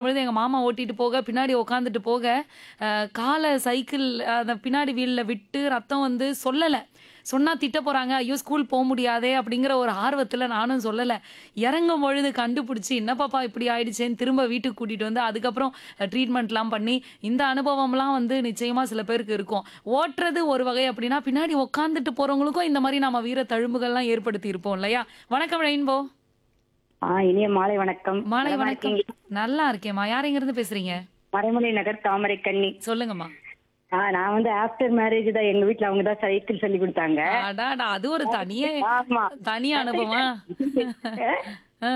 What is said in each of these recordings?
பொழுது எங்க மாமா ஓட்டிட்டு போக பின்னாடி உட்காந்துட்டு போக அஹ், காலை சைக்கிள் அந்த பின்னாடி வீல்ல விட்டு ரத்தம் வந்து சொல்லல சொன்னா திட்ட போறாங்க ஐயோ ஸ்கூல் போக முடியாதே அப்படிங்கிற ஒரு ஆர்வத்துல நானும் சொல்லல இறங்கும் பொழுது கண்டுபிடிச்சி என்ன பாப்பா இப்படி ஆயிடுச்சேன்னு திரும்ப வீட்டுக்கு கூட்டிட்டு வந்து அதுக்கப்புறம் ட்ரீட்மெண்ட்லாம் பண்ணி இந்த அனுபவம்லாம் வந்து நிச்சயமா சில பேருக்கு இருக்கும் ஓட்டுறது ஒரு வகை அப்படின்னா பின்னாடி உட்காந்துட்டு போறவங்களுக்கும் இந்த மாதிரி நம்ம வீர தழும்புகள்லாம் ஏற்படுத்தி இருப்போம் இல்லையா வணக்கம் ரெயின்போ ஆ இனிய மாலை வணக்கம் மாலை நலமா வணக்கம் இருக்கீங்களா? நல்லா இருக்கேம்மா யார் எங்க இருந்து பேசுறீங்க மறைமலை நகர் தாமரை கண்ணி சொல்லுங்கம்மா ஆ நான் வந்து ஆஃப்டர் மேரேஜ் தான் எங்க வீட்ல அவங்க தான் சைக்கிள் சொல்லி கொடுத்தாங்க அடாடா அது ஒரு தனியே ஆமா தனி அனுபவமா ஆ,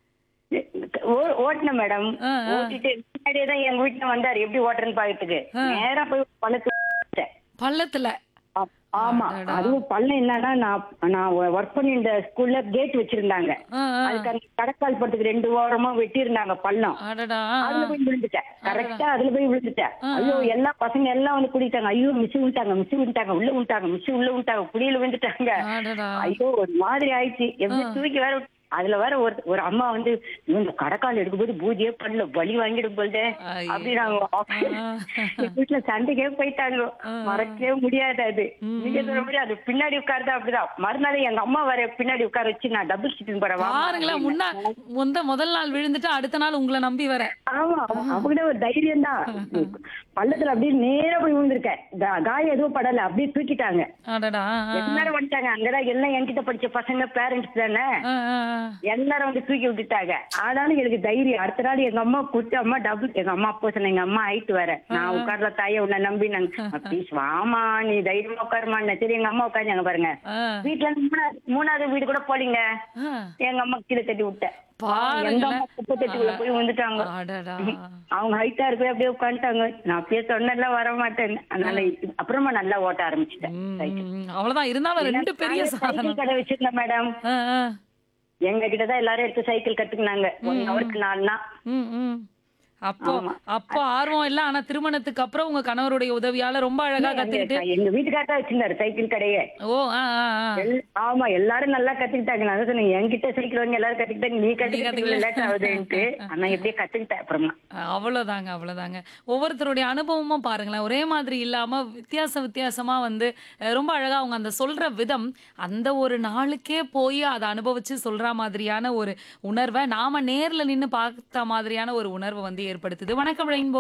ஓ- ஓட்டுனேன் மேடம் ஆ, ஆ. ஓட்டிட்டு முன்னாடியே தான் எங்க வீட்டுல வந்தாரு எப்படி ஓட்டுறேன்னு பாக்கிறதுக்கு நேரா போய் பள்ளத்து விட்டேன். பள்ளத்துல ஆ- ஆமா அடடா. அதுவும் பள்ளம் என்னன்னா நான் நான் ஒர்க் பண்ணி இந்த ஸ்கூல்ல கேட் வச்சிருந்தாங்க ஆ, ஆ. அதுக்கு அந்த கடற்கால் படத்துக்கு ரெண்டு ஓரமா வெட்டி இருந்தாங்க பள்ளம் அடடா ஆ, அதுல போய் விழுந்துட்டேன் கரெக்டா அதுல போய் விழுந்துட்டேன் ஐயோ எல்லா பசங்க எல்லாம் வந்து குடிட்டாங்க ஐயோ மிஸ் விட்டாங்க மிஸ் விட்டாங்க உள்ள விட்டாங்க மிஸ் உள்ள விட்டாங்க குடியில விழுந்துட்டாங்க அடடா ஐயோ ஒரு மாதிரி ஆயிடுச்சு எப்படி தூக்கி வேற விட்டு- அதுல வேற ஒரு ஒரு அம்மா வந்து இவங்க கடைக்கால் எடுக்கும்போது பூஜையே பண்ணல பலி வாங்கிடும் போல்தே ஐயோ. அப்படின்னாங்க வீட்டுல சண்டைக்கே போயிட்டாங்க மறக்கவே முடியாது அது நீங்க சொல்ற மாதிரி அது பின்னாடி உட்கார்ந்தா அப்படிதான் மறுநாள் எங்க அம்மா வர பின்னாடி உட்கார வச்சு நான் டபுள் சீட்டிங் போறேன் வாம்மா பாருங்களேன் முன்னா முந்த முதல் நாள் விழுந்துட்டு அடுத்த நாள் உங்களை நம்பி வர ஆமா அவங்கிட்ட ஒரு தைரியம் தான் பள்ளத்துல அப்படியே நேரா போய் விழுந்திருக்கேன் கா- காயம் எதுவும் படல அப்படியே தூக்கிட்டாங்க அடடா ஆ, எல்லாரும் வந்துட்டாங்க அங்கதான் எல்லாம் என்கிட்ட படிச்ச பசங்க பேரண்ட்ஸ் தானே ஆ, ஆ, ஆ. எல்லாரும் வந்து தூக்கி விட்டுட்டாங்க ஆனாலும் எனக்கு தைரியம் அடுத்த நாள் எங்க அம்மா கூட்டு அம்மா டபுள் எங்க அம்மா அப்போ சொன்ன எங்க அம்மா ஆயிட்டு வர நான் உட்கார்ல தாய உன்னை நம்பி நாங்க ப்ளீஸ் வாமா நீ தைரியமா உட்காருமா சரி எங்க அம்மா உட்காந்தாங்க பாருங்க ஆ, வீட்டுல இருந்து மூணாவது மூணாவது வீடு கூட போலீங்க ஆ. எங்க அம்மா கீழே தட்டி விட்டேன் எங்க பாருங்களேன் அம்மா குப்பை தட்டிக்குள்ள போய் வந்துட்டாங்க அடடா அவங்க ஹைட்டா இருக்கு அப்படியே உட்காந்துட்டாங்க நான் அப்படியே சொன்னல வர மாட்டேன் அதனால இது- அப்புறமா நல்லா ஓட்ட ஆரம்பிச்சிட்டேன் ம், ம். அவ்வளவுதான் இருந்தாலும் ரெண்டு பெரிய சாதனம் சைக்கிள் கடை வச்சிருந்தேன் மேடம் ஆ, ஆ. எங்க கிட்ட தான் எல்லாரும் எடுத்து சைக்கிள் கத்துக்கினாங்க ஒன் ஹவருக்கு நாலுனா ம், ம். அப்போ அப்போ ஆர்வம் இல்ல ஆனா திருமணத்துக்கு அப்புறம் உங்க கணவருடைய உதவியால ரொம்ப அழகா கத்துக்கிட்டு எங்க வீட்டுக்கார தான் வச்சிருந்தாரு சைக்கிள் கடையே ஓ ஆ ஆ ஆ. எல்- ஆமா எல்லாரும் நல்லா கத்துக்கிட்டாங்க நான் தான் சொன்னேன் என்கிட்ட சைக்கிள் வாங்கி எல்லாரும் கத்துக்கிட்டாங்க நீ கத்துக்கிட்டு லேட் ஆகுதுன்ட்டு ஆனா எப்படியே கத்துக்கிட்டேன் அப்புறமா அவ்வளோதாங்க அவ்வளோதாங்க ஒவ்வொருத்தருடைய அனுபவமும் பாருங்களேன் ஒரே மாதிரி இல்லாம வித்தியாச வித்தியாசமா வந்து அஹ், ரொம்ப அழகா அவங்க அந்த சொல்ற விதம் அந்த ஒரு நாளுக்கே போய் அதை அனுபவிச்சு சொல்ற மாதிரியான ஒரு உணர்வை நாம நேர்ல நின்னு பார்த்த மாதிரியான ஒரு உணர்வை வந்து ஏற்படுத்துது வணக்கம் ரெயின்போ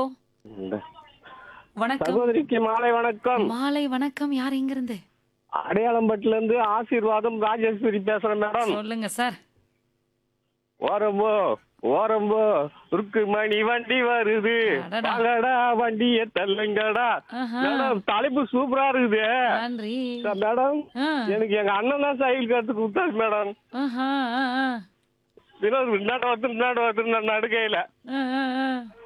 வணக்கம் சகோதரிக்கு மாலை வணக்கம் மாலை வணக்கம் யார் எங்க இருந்து அடையாளம்பட்டுல இருந்து ஆசீர்வாதம் ராஜேஸ்வரி பேசுறேன் மேடம் சொல்லுங்க சார் ஓரம்போ ஓரம்போ ருக்கு மணி வண்டி வருது அடடா. வாங்கடா வண்டிய தள்ளுங்கடா ஆஹா. மேடம் தலைப்பு சூப்பரா இருக்குது நன்றி மேடம் ஆ, எனக்கு எங்க அண்ணன் தான் சைக்கிள் கத்து கொடுத்தாரு மேடம் ஆஹா, ஆ, ஆ, வினோத் முன்னாடி வந்து முன்னாடி வந்து நான் நடுக்கையில ஆ, ஆ, ஆ.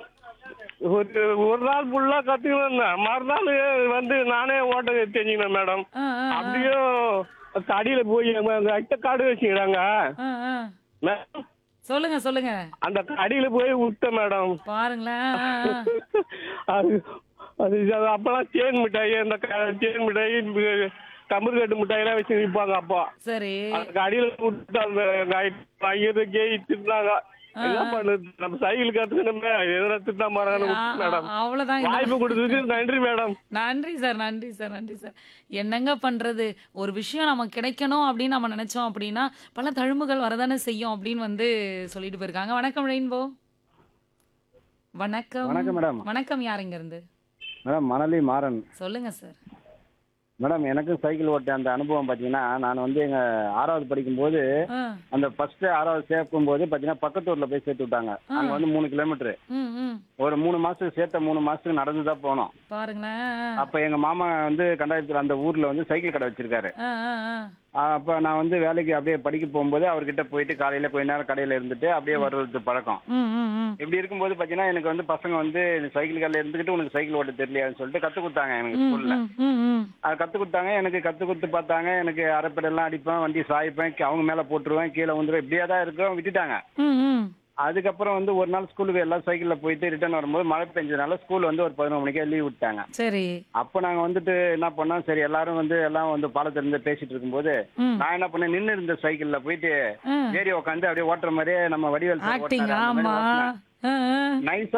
ஒரு ஒரு நாள் ஃபுல்லா கத்துக்கணும் மறுநாள் வந்து நானே ஓட்ட தெரிஞ்சுக்கணும் மேடம் ஆ, ஆ, அப்படியும் அடியில போய் எங்க அட்ட காடு வச்சுக்கிறாங்க ஆ, ஆ. மேடம், சொல்லுங்க சொல்லுங்க அந்த அடியில போய் விட்டேன் மேடம் பாருங்களேன் ஆ, ஆ. அது அது அது அப்பெல்லாம் தேன் மிட்டாய் அந்த க- தேன் மிட்டாய் இந்த கம்பர் கட்டு மிட்டாய் எல்லாம் வச்சு விற்பாங்க அப்பா சரி அந்த அடியில விட்டு அந்த ஐயரு கேய் திட்டினாங்க என்ன பண்ணுது நம்ம சைக்கிள் கத்துக்கணுமே எதனா திட்டா மாறாங்க மேடம் அவ்வளவுதான் இந்த- வாய்ப்பு கொடுத்ததுக்கு நன்றி மேடம் நன்றி சார் நன்றி சார் நன்றி சார் என்னங்க பண்றது ஒரு விஷயம் நமக்கு கிடைக்கணும் அப்படின்னு நம்ம நினைச்சோம் அப்படின்னா பல தழும்புகள் வரதானே செய்யும் அப்படின்னு வந்து சொல்லிட்டு போயிருக்காங்க வணக்கம் ரெயின்போ வணக்கம் வணக்கம் மேடம் வணக்கம் யாருங்க இருந்து மேடம் மணலி மாறன் சொல்லுங்க சார் மேடம் எனக்கும் சைக்கிள் ஓட்ட அந்த அனுபவம் பார்த்தீங்கன்னா நான் வந்து எங்க ஆறாவது படிக்கும்போது ஆ, அந்த ஃபர்ஸ்ட் ஆறாவது சேர்க்கும் போது பார்த்தீங்கன்னா பக்கத்து ஊர்ல போய் சேர்த்து விட்டாங்க அங்க வந்து மூணு கிலோமீட்டர் ம் ம் ஒரு மூணு மாசத்துக்கு சேர்த்த மூணு மாசத்துக்கு நடந்து தான் போனோம் பாருங்களேன் அப்ப எங்க மாமா வந்து கண்டாயத்துல அந்த ஊர்ல வந்து சைக்கிள் கடை வச்சிருக்காரு ஆ, ஆ, ஆ. அப்ப நான் வந்து வேலைக்கு அப்படியே படிக்க போகும்போது அவர்கிட்ட போயிட்டு காலையில கொஞ்ச நேரம் கடையில இருந்துட்டு அப்படியே வர்றது பழக்கம் ம் ம் ம் இப்படி இருக்கும்போது பார்த்தீங்கன்னா எனக்கு வந்து பசங்க வந்து சைக்கிள் கடையில இருந்துகிட்டு உனக்கு சைக்கிள் ஓட்ட தெரியலையான்னு சொல்லிட்டு கத்து கொடுத்தாங்க எனக்கு ஸ்கூல்ல ம், ம் ம் அது கத்து கொடுத்தாங்க எனக்கு கத்து கொடுத்து பார்த்தாங்க எனக்கு அரைப்படெல்லாம் அடிப்பேன் வண்டி சாய்ப்பேன் கீ- அவங்க மேல போட்டுருவேன் கீழே வந்துருவேன் இப்படியே தான் இருக்கும் விட்டுட்டாங்க ம் ம் அதுக்கப்புறம் வந்து ஒரு நாள் ஸ்கூலுக்கு எல்லாம் சைக்கிள்ல போயிட்டு ரிட்டர்ன் வரும்போது மழை பெஞ்சதுனால ஸ்கூல் வந்து ஒரு பதினொரு மணிக்கே லீவ் விட்டாங்க சரி அப்போ நாங்க வந்துட்டு என்ன பண்ணோம் சரி எல்லாரும் வந்து எல்லாம் வந்து பாலத்துல இருந்து பேசிட்டு இருக்கும்போது ம். நான் என்ன பண்ணேன் நின்று இருந்த சைக்கிள்ல போயிட்டு ஆ. ஏறி உட்காந்து அப்படியே ஓட்டுற மாதிரியே நம்ம வடிவேல் sir ஆக்டிங் ஓட்டுனாரு, அந்த மாதிரி ஆமா ஓட்டுனேன். ஆ, ஆ. நைஸா